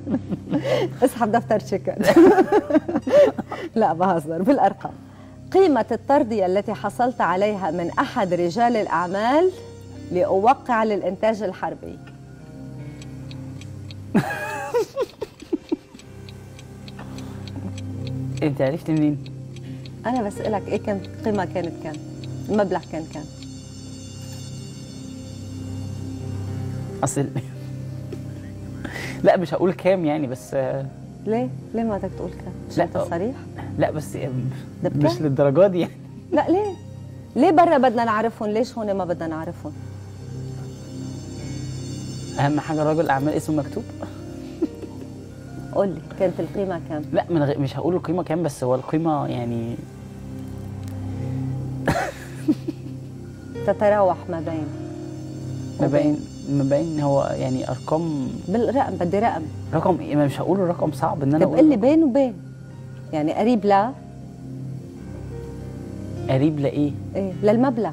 اسحب دفتر شيكات لا بهزر بالارقام قيمة الترضية التي حصلت عليها من أحد رجال الأعمال لأوقع للإنتاج الحربي انت عرفت منين؟ أنا بسألك إيه كانت قيمة كانت كام؟ المبلغ كان كام؟ اصل لا مش هقول كام يعني بس ليه؟ ليه ما بدك تقول كام؟ مش لا. أنت صريح؟ لا بس ده بكام؟ مش للدرجه دي يعني لا ليه؟ ليه برا بدنا نعرفهم؟ ليش هون ما بدنا نعرفهم؟ اهم حاجه راجل اعمال اسمه مكتوب قول لي كانت القيمة كام؟ لا من غير مش هقول القيمه كام بس هو القيمه يعني تتراوح ما بين مبين مبين هو يعني ارقام بالرقم بدي رقم رقم إيه؟ مش هقول الرقم صعب ان انا طب اقول قل لي رقم. بين وبين يعني قريب لا قريب لايه ايه للمبلغ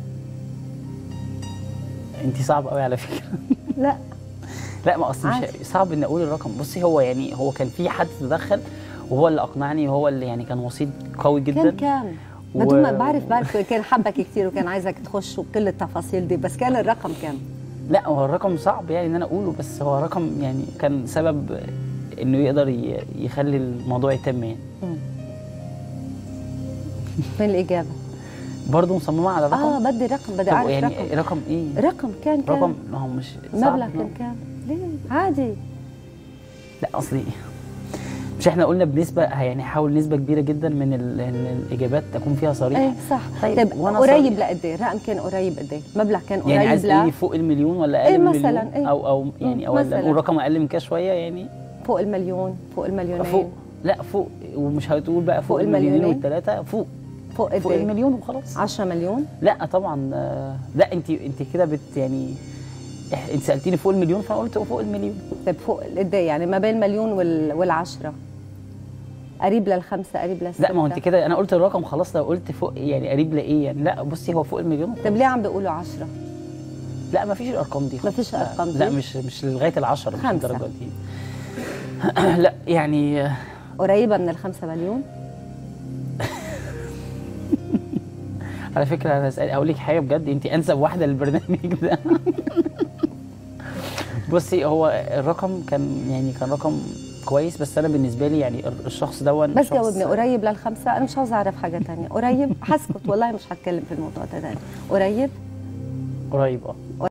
انت صعب قوي على فكره لا لا ما اصل عادي. مش صعب ان اقول الرقم بصي هو يعني هو كان في حد تدخل وهو اللي اقنعني وهو اللي يعني كان وسيط قوي جدا كان كام و- بدون ما بعرف بعرف كان حبك كثير وكان عايزك تخش وكل التفاصيل دي بس كان الرقم كام لا هو الرقم صعب يعني ان انا اقوله بس هو رقم يعني كان سبب انه يقدر ي- يخلي الموضوع يتم يعني فين الاجابه برضه مصممه على رقم اه بدي رقم بدي طب اعرف يعني رقم رقم ايه رقم كان كام رقم ما هو مش صعب مبلغ كان كام ليه عادي لا اصلي مش احنا قلنا بنسبه يعني حاول نسبه كبيره جدا من ال- ال- الاجابات تكون فيها صريح ايه صح طيب، طيب وأنا قريب صريح. لقد ايه الرقم كان قريب قد ايه مبلغ كان قريب يعني عايز لا تقولي فوق المليون ولا اقل إيه من مثلاً، المليون إيه. او او يعني او مثلاً. نقول رقم اقل من كده شويه يعني فوق المليون فوق المليونين فوق لا فوق ومش هتقول بقى فوق, فوق المليونين المليونين؟ والثلاثه فوق فوق قد فوق ايه المليون وخلاص 10 مليون لا طبعا آه، لا انت انت كده بت يعني إح- انت سالتيني فوق المليون فانا قلت فوق المليون طيب فوق قد ايه يعني ما بين المليون وال... والعشرة قريب للخمسة قريب للستة لا ما هو انت كده انا قلت الرقم خلاص لو قلت فوق يعني قريب لايه يعني لا بصي هو فوق المليون طيب ليه عم بيقولوا عشرة لا ما فيش الارقام دي ما فيش لا، الأرقام دي؟ لا مش مش لغايه العشرة مش خمسة. الدرجات دي لا يعني آه، قريبة من الخمسة مليون على فكره انا هسأل- اقول لك حاجه بجد انت انسب واحده للبرنامج ده بصي هو الرقم كان يعني كان رقم كويس بس انا بالنسبه لي يعني الشخص ده بس جاوبني قريب للخمسة أنا مش عاوزة أعرف حاجة تانية قريب حسكت والله مش هتكلم في الموضوع ده تاني قريب قريب اه